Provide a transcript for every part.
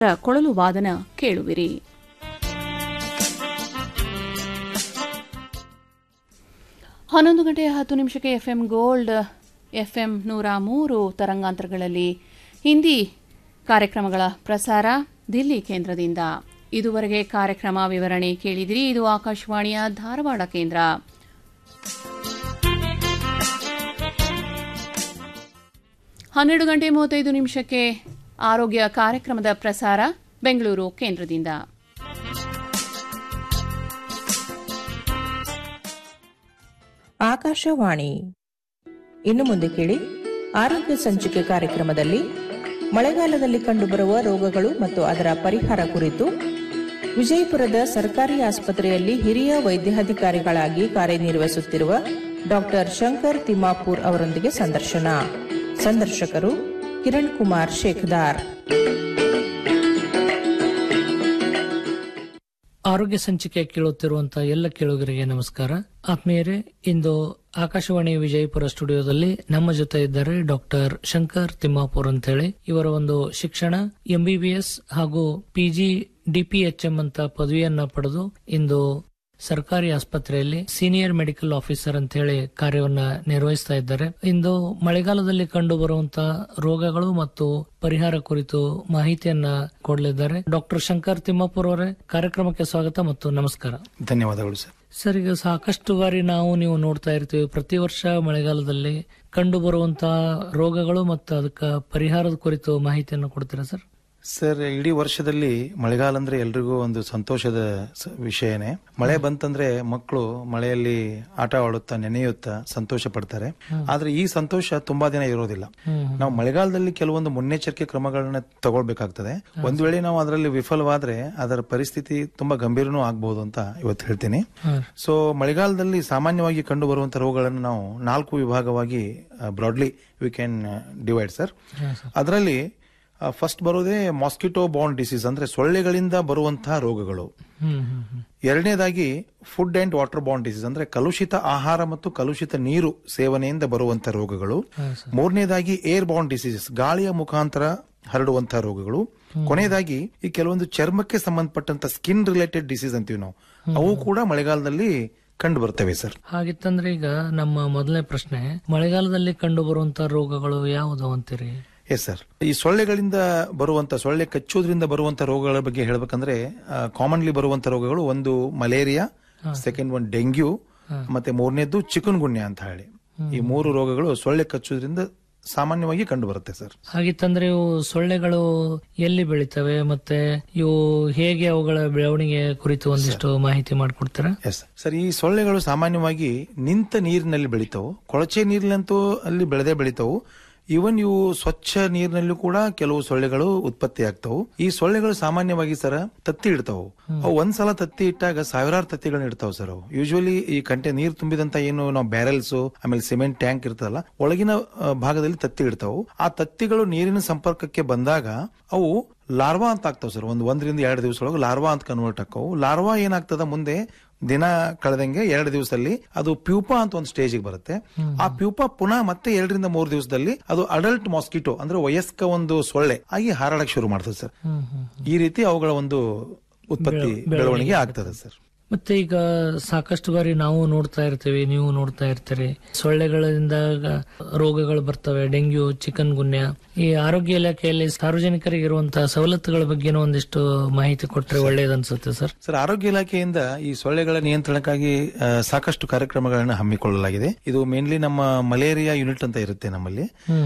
ಕೊಳಲು ವಾದನ ಕೇಳುವಿರಿ ಹನ್ನೊಂದು ಗಂಟೆ ಹತ್ತು ನಿಮಿಷಕ್ಕೆ ಎಫ್ಎಂ ಗೋಲ್ಡ್ ಎಫ್ಎಂ ನೂರ ಮೂರು ತರಂಗಾಂತರಗಳಲ್ಲಿ ಹಿಂದಿ ಕಾರ್ಯಕ್ರಮಗಳ ಪ್ರಸಾರ ದಿಲ್ಲಿ ಕೇಂದ್ರದಿಂದ ಇದುವರೆಗೆ ಕಾರ್ಯಕ್ರಮ ವಿವರಣೆ ಕೇಳಿದಿರಿ ಇದು ಆಕಾಶವಾಣಿಯ ಧಾರವಾಡ ಕೇಂದ್ರ ಹನ್ನೆರಡು ಗಂಟೆ ಮೂವತ್ತೈದು ನಿಮಿಷಕ್ಕೆ ಆರೋಗ್ಯ ಕಾರ್ಯಕ್ರಮದ ಪ್ರಸಾರ ಬೆಂಗಳೂರು ಕೇಂದ್ರದಿಂದ ಆಕಾಶವಾಣಿ ಇನ್ನು ಮುಂದೆ ಕೇಳಿ ಆರೋಗ್ಯ ಸಂಚಿಕೆ ಕಾರ್ಯಕ್ರಮದಲ್ಲಿ ಮಳೆಗಾಲದಲ್ಲಿ ಕಂಡುಬರುವ ರೋಗಗಳು ಮತ್ತು ಅದರ ಪರಿಹಾರ ಕುರಿತು ವಿಜಯಪುರದ ಸರ್ಕಾರಿ ಆಸ್ಪತ್ರೆಯಲ್ಲಿ ಹಿರಿಯ ವೈದ್ಯಾಧಿಕಾರಿಗಳಾಗಿ ಕಾರ್ಯನಿರ್ವಹಿಸುತ್ತಿರುವ ಡಾಕ್ಟರ್ ಶಂಕರ್ ತಿಮ್ಮಾಪುರ್ ಅವರೊಂದಿಗೆ ಸಂದರ್ಶನ ಸಂದರ್ಶಕರು ಕಿರಣ್ ಕುಮಾರ್ ಶೇಖದಾರ್ ಆರೋಗ್ಯ ಸಂಚಿಕೆ ಕೇಳುತ್ತಿರುವಂತಹ ಎಲ್ಲ ಕೇಳುಗರಿಗೆ ನಮಸ್ಕಾರ ಆತ್ಮೀಯರೇ ಇಂದು ಆಕಾಶವಾಣಿ ವಿಜಯಪುರ ಸ್ಟುಡಿಯೋದಲ್ಲಿ ನಮ್ಮ ಜೊತೆ ಇದ್ದಾರೆ ಡಾಕ್ಟರ್ ಶಂಕರ್ ತಿಮ್ಮಾಪುರ್ ಅಂತ ಹೇಳಿ ಇವರ ಒಂದು ಶಿಕ್ಷಣ ಎಂಬಿಬಿಎಸ್ ಹಾಗೂ ಪಿಜಿ ಡಿಪಿಎಚ್ಎಂ ಅಂತ ಪದವಿಯನ್ನ ಪಡೆದು ಇಂದು ಸರ್ಕಾರಿ ಆಸ್ಪತ್ರೆಯಲ್ಲಿ ಸೀನಿಯರ್ ಮೆಡಿಕಲ್ ಆಫೀಸರ್ ಅಂತ ಹೇಳಿ ಕಾರ್ಯವನ್ನ ನಿರ್ವಹಿಸ್ತಾ ಇದ್ದಾರೆ ಇಂದು ಮಳೆಗಾಲದಲ್ಲಿ ಕಂಡು ಬರುವಂತಹ ರೋಗಗಳು ಮತ್ತು ಪರಿಹಾರ ಕುರಿತು ಮಾಹಿತಿಯನ್ನ ಕೊಡಲಿದ್ದಾರೆ ಡಾಕ್ಟರ್ ಶಂಕರ್ ತಿಮ್ಮಾಪುರ್ ಅವರೇ ಕಾರ್ಯಕ್ರಮಕ್ಕೆ ಸ್ವಾಗತ ಮತ್ತು ನಮಸ್ಕಾರ ಧನ್ಯವಾದಗಳು ಸರ್ ಸರ್ ಈಗ ಸಾಕಷ್ಟು ಬಾರಿ ನಾವು ನೀವು ನೋಡ್ತಾ ಇರ್ತೀವಿ ಪ್ರತಿ ವರ್ಷ ಮಳೆಗಾಲದಲ್ಲಿ ಕಂಡು ಬರುವಂತಹ ರೋಗಗಳು ಮತ್ತು ಅದಕ್ಕೆ ಪರಿಹಾರದ ಕುರಿತು ಮಾಹಿತಿಯನ್ನು ಕೊಡ್ತೀರಾ ಸರ್ ಸರ್ ಇಡೀ ವರ್ಷದಲ್ಲಿ ಮಳೆಗಾಲ ಅಂದ್ರೆ ಎಲ್ರಿಗೂ ಒಂದು ಸಂತೋಷದ ಸ- ವಿಷಯನೇ ಮಳೆ ಬಂತಂದ್ರೆ ಮಕ್ಕಳು ಮಳೆಯಲ್ಲಿ ಆಟ ಆಡುತ್ತಾ ನೆನೆಯುತ್ತಾ ಸಂತೋಷ ಪಡ್ತಾರೆ ಆದ್ರೆ ಈ ಸಂತೋಷ ತುಂಬಾ ದಿನ ಇರೋದಿಲ್ಲ ನಾವು ಮಳೆಗಾಲದಲ್ಲಿ ಕೆಲವೊಂದು ಮುನ್ನೆಚ್ಚರಿಕೆ ಕ್ರಮಗಳನ್ನ ತಗೊಳ್ಬೇಕಾಗ್ತದೆ ಒಂದ್ ವೇಳೆ ನಾವು ಅದರಲ್ಲಿ ವಿಫಲವಾದ್ರೆ ಅದರ ಪರಿಸ್ಥಿತಿ ತುಂಬಾ ಗಂಭೀರನೂ ಆಗ್ಬಹುದು ಅಂತ ಇವತ್ತು ಹೇಳ್ತೀನಿ ಸೊ ಮಳೆಗಾಲದಲ್ಲಿ ಸಾಮಾನ್ಯವಾಗಿ ಕಂಡು ಬರುವಂತಹ ರೋಗಗಳನ್ನು ನಾವು ನಾಲ್ಕು ವಿಭಾಗವಾಗಿ broadly we can divide sir ಅದರಲ್ಲಿ ಫಸ್ಟ್ ಬರೋದೇ ಮಾಸ್ಕಿಟೋ ಬಾಂಡ್ ಡಿಸೀಸ್ ಅಂದ್ರೆ ಸೊಳ್ಳೆಗಳಿಂದ ಬರುವಂತಹ ರೋಗಗಳು ಹ್ಮ್ ಹ್ಮ್ ಹ್ಮ್ ಎರಡನೇದಾಗಿ ಫುಡ್ ಅಂಡ್ ವಾಟರ್ ಬಾಂಡ್ ಡಿಸೀಸ್ ಅಂದ್ರೆ ಕಲುಷಿತ ಆಹಾರ ಮತ್ತು ಕಲುಷಿತ ನೀರು ಸೇವನೆಯಿಂದ ಬರುವಂತಹ ರೋಗಗಳು ಮೂರನೇದಾಗಿ ಏರ್ ಬಾಂಡ್ ಡಿಸೀಸಸ್ ಗಾಳಿಯ ಮುಖಾಂತರ ಹರಡುವಂತಹ ರೋಗಗಳು ಕೊನೆಯದಾಗಿ ಈ ಕೆಲವೊಂದು ಚರ್ಮಕ್ಕೆ ಸಂಬಂಧಪಟ್ಟಂತ ಸ್ಕಿನ್ ರಿಲೇಟೆಡ್ ಡಿಸೀಸ್ ಅಂತೀವಿ ನಾವು ಅವು ಕೂಡ ಮಳೆಗಾಲದಲ್ಲಿ ಕಂಡು ಬರ್ತವೆ ಸರ್ ಹಾಗಿತ್ತಂದ್ರೆ ಈಗ ನಮ್ಮ ಮೊದಲನೇ ಪ್ರಶ್ನೆ ಮಳೆಗಾಲದಲ್ಲಿ ಕಂಡು ಬರುವಂತಹ ರೋಗಗಳು ಯಾವುದು ಅಂತೀರಿ ಎಸ್ ಸರ್ ಈ ಸೊಳ್ಳೆಗಳಿಂದ ಬರುವಂತ ಸೊಳ್ಳೆ ಕಚ್ಚೋದ್ರಿಂದ ಬರುವಂತ ರೋಗಗಳ ಬಗ್ಗೆ ಹೇಳ್ಬೇಕಂದ್ರೆ ಕಾಮನ್ಲಿ ಬರುವಂತ ರೋಗಗಳು ಒಂದು ಮಲೇರಿಯಾ ಸೆಕೆಂಡ್ ಒನ್ ಡೆಂಗ್ಯೂ ಮತ್ತೆ ಮೂರನೇದ್ದು ಚಿಕನ್ ಗುನ್ಯ ಅಂತ ಹೇಳಿ ಈ ಮೂರು ರೋಗಗಳು ಸೊಳ್ಳೆ ಕಚ್ಚೋದ್ರಿಂದ ಸಾಮಾನ್ಯವಾಗಿ ಕಂಡು ಬರುತ್ತೆ ಸರ್ ಹಾಗಿತ್ತಂದ್ರೆ ಇವು ಸೊಳ್ಳೆಗಳು ಎಲ್ಲಿ ಬೆಳಿತವೆ ಮತ್ತೆ ಇವು ಹೇಗೆ ಅವುಗಳ ಬೆಳವಣಿಗೆ ಕುರಿತು ಒಂದಿಷ್ಟು ಮಾಹಿತಿ ಮಾಡಿಕೊಡ್ತೀರಾ ಎಸ್ ಸರ್ ಈ ಸೊಳ್ಳೆಗಳು ಸಾಮಾನ್ಯವಾಗಿ ನಿಂತ ನೀರಿನಲ್ಲಿ ಬೆಳಿತಾವು ಕೊಳಚೆ ನೀರಿನಂತೂ ಅಲ್ಲಿ ಬೆಳೆದೇ ಬೆಳಿತಾವು ಈವನ್ ಇವು ಸ್ವಚ್ಛ ನೀರಿನಲ್ಲೂ ಕೂಡ ಕೆಲವು ಸೊಳ್ಳೆಗಳು ಉತ್ಪತ್ತಿ ಆಗ್ತಾವು ಈ ಸೊಳ್ಳೆಗಳು ಸಾಮಾನ್ಯವಾಗಿ ಸರ್ ತತ್ತಿ ಇಡ್ತಾವು ಅವು ಒಂದ್ಸಲ ತತ್ತಿ ಇಟ್ಟಾಗ ಸಾವಿರಾರು ತತ್ತಿಗಳನ್ನ ಇಡ್ತಾವ್ ಸರ್ ಅವು ಯೂಶುವಲಿ ಈ ಕಂಟೆ ನೀರು ತುಂಬಿದಂತ ಏನು ನಾವು ಬ್ಯಾರೆಲ್ಸ್ ಆಮೇಲೆ ಸಿಮೆಂಟ್ ಟ್ಯಾಂಕ್ ಇರ್ತದಲ್ಲ ಒಳಗಿನ ಆ, ಭಾಗದಲ್ಲಿ ತತ್ತಿ ಇಡ್ತಾವು ಆ ತತ್ತಿಗಳು ನೀರಿನ ಸಂಪರ್ಕಕ್ಕೆ ಬಂದಾಗ ಅವು ಲಾರ್ವಾ ಅಂತ ಆಗ್ತಾವ ಸರ್ ಒಂದು ಒಂದರಿಂದ ಎರಡು ದಿವಸ ಒಳಗೆ ಲಾರ್ವಾ ಅಂತ ಕನ್ವರ್ಟ್ ಆಕ್ಕವು ಲಾರ್ವಾ ಏನಾಗ್ತದ ಮುಂದೆ ದಿನ ಕಳೆದಂಗೆ ಎರಡು ದಿವಸದಲ್ಲಿ ಅದು ಪ್ಯೂಪಾ ಅಂತ ಒಂದು ಸ್ಟೇಜಿಗೆ ಬರುತ್ತೆ ಆ ಪ್ಯೂಪಾ ಪುನಃ ಮತ್ತೆ ಎರಡರಿಂದ ಮೂರು ದಿವಸದಲ್ಲಿ ಅದು ಅಡಲ್ಟ್ ಮಾಸ್ಕಿಟೋ ಅಂದ್ರೆ ವಯಸ್ಕ ಒಂದು ಸೊಳ್ಳೆ ಆಗಿ ಹಾರಾಡಕ್ ಶುರು ಮಾಡ್ತದೆ ಸರ್ ಈ ರೀತಿ ಅವುಗಳ ಒಂದು ಉತ್ಪತ್ತಿ ಬೆಳವಣಿಗೆ ಆಗ್ತದೆ ಸರ್ ಮತ್ತೆ ಈಗ ಸಾಕಷ್ಟು ಬಾರಿ ನಾವು ನೋಡ್ತಾ ಇರ್ತೀವಿ ನೀವು ನೋಡ್ತಾ ಇರ್ತೀರಿ ಸೊಳ್ಳೆಗಳಿಂದ ರೋಗಗಳು ಬರ್ತವೆ ಡೆಂಗ್ಯೂ ಚಿಕನ್ ಗುನ್ಯ ಈ ಆರೋಗ್ಯ ಇಲಾಖೆಯಲ್ಲಿ ಸಾರ್ವಜನಿಕರಿಗೆ ಇರುವಂತಹ ಸವಲತ್ತುಗಳ ಬಗ್ಗೆನೂ ಒಂದಿಷ್ಟು ಮಾಹಿತಿ ಕೊಟ್ರೆ ಒಳ್ಳೇದನ್ಸುತ್ತೆ ಸರ್ ಸರ್ ಆರೋಗ್ಯ ಇಲಾಖೆಯಿಂದ ಈ ಸೊಳ್ಳೆಗಳ ನಿಯಂತ್ರಣಕ್ಕಾಗಿ ಆ, ಸಾಕಷ್ಟು ಕಾರ್ಯಕ್ರಮಗಳನ್ನು ಹಮ್ಮಿಕೊಳ್ಳಲಾಗಿದೆ ಇದು ಮೇನ್ಲಿ ನಮ್ಮ ಮಲೇರಿಯಾ ಯೂನಿಟ್ ಅಂತ ಇರುತ್ತೆ ನಮ್ಮಲ್ಲಿ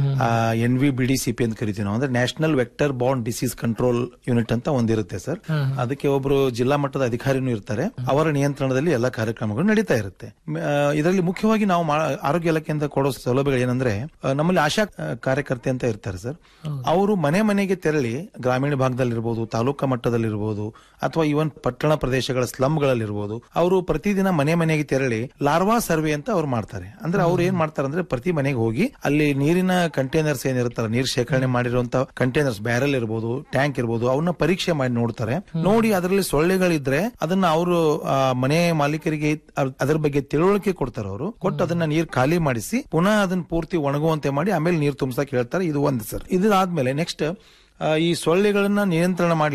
N V B D C P ಅಂತ ಕರಿತೀವಿ ನಾವು ಅಂದ್ರೆ ನ್ಯಾಷನಲ್ ವೆಕ್ಟರ್ ಬಾಂಡ್ ಡಿಸೀಸ್ ಕಂಟ್ರೋಲ್ ಯೂನಿಟ್ ಅಂತ ಒಂದಿರುತ್ತೆ ಸರ್ ಅದಕ್ಕೆ ಒಬ್ರು ಜಿಲ್ಲಾ ಮಟ್ಟದ ಅಧಿಕಾರಿನೂ ಇರ್ತಾರೆ ಅವರ ನಿಯಂತ್ರಣದಲ್ಲಿ ಎಲ್ಲ ಕಾರ್ಯಕ್ರಮಗಳು ನಡೀತಾ ಇರುತ್ತೆ ಮ- ಆ, ಇದರಲ್ಲಿ ಮುಖ್ಯವಾಗಿ ನಾವು ಮಾ- ಆರೋಗ್ಯ ಇಲಾಖೆಯಿಂದ ಕೊಡೋ ಸೌಲಭ್ಯಗಳು ಏನಂದ್ರೆ ಆ, ನಮ್ಮಲ್ಲಿ ಆಶಾ ಆ, ಕಾರ್ಯಕರ್ತೆ ಅಂತ ಇರ್ತಾರೆ ಸರ್ ಅವರು ಮನೆ ಮನೆಗೆ ತೆರಳಿ ಗ್ರಾಮೀಣ ಭಾಗದಲ್ಲಿರ್ಬೋದು ತಾಲೂಕಾ ಮಟ್ಟದಲ್ಲಿರ್ಬೋದು ಅಥವಾ ಇವನ್ ಪಟ್ಟಣ ಪ್ರದೇಶಗಳ ಸ್ಲಮ್ಗಳಲ್ಲಿರ್ಬೋದು ಅವರು ಪ್ರತಿದಿನ ಮನೆ ಮನೆಗೆ ತೆರಳಿ ಲಾರ್ವಾ ಸರ್ವೆ ಅಂತ ಅವ್ರು ಮಾಡ್ತಾರೆ ಅಂದ್ರೆ ಅವ್ರು ಏನ್ ಮಾಡ್ತಾರೆ ಅಂದ್ರೆ ಪ್ರತಿ ಮನೆಗೆ ಹೋಗಿ ಅಲ್ಲಿ ನೀರಿನ ಕಂಟೈನರ್ಸ್ ಏನಿರುತ್ತಲ್ಲ ನೀರು ಶೇಖರಣೆ ಮಾಡಿರುವಂತ ಕಂಟೈನರ್ಸ್ ಬ್ಯಾರಲ್ ಇರ್ಬೋದು ಟ್ಯಾಂಕ್ ಇರ್ಬೋದು ಅವನ್ನ ಪರೀಕ್ಷೆ ಮಾಡಿ ನೋಡ್ತಾರೆ ನೋಡಿ ಅದರಲ್ಲಿ ಸೊಳ್ಳೆಗಳಿದ್ರೆ ಅದನ್ನ ಅವರು ಮನೆ ಮಾಲೀಕರಿಗೆ ಅದ್- ಅದ್ರ ಬಗ್ಗೆ ತಿಳುವಳಿಕೆ ಕೊಡ್ತಾರೆ ಅವರು ಕೊಟ್ಟು ಅದನ್ನ ನೀರು ಖಾಲಿ ಮಾಡಿಸಿ ಪುನಃ ಅದನ್ನ ಪೂರ್ತಿ ಒಣಗುವಂತೆ ಮಾಡಿ ಆಮೇಲೆ ನೀರು ತುಂಬಸಕ್ ಹೇಳ್ತಾರೆ ಇದು ಒಂದು ಸರ್ ಇದಾದ್ಮೇಲೆ ನೆಕ್ಸ್ಟ್ ಆ, ಈ ಸೊಳ್ಳೆಗಳನ್ನ ನಿಯಂತ್ರಣ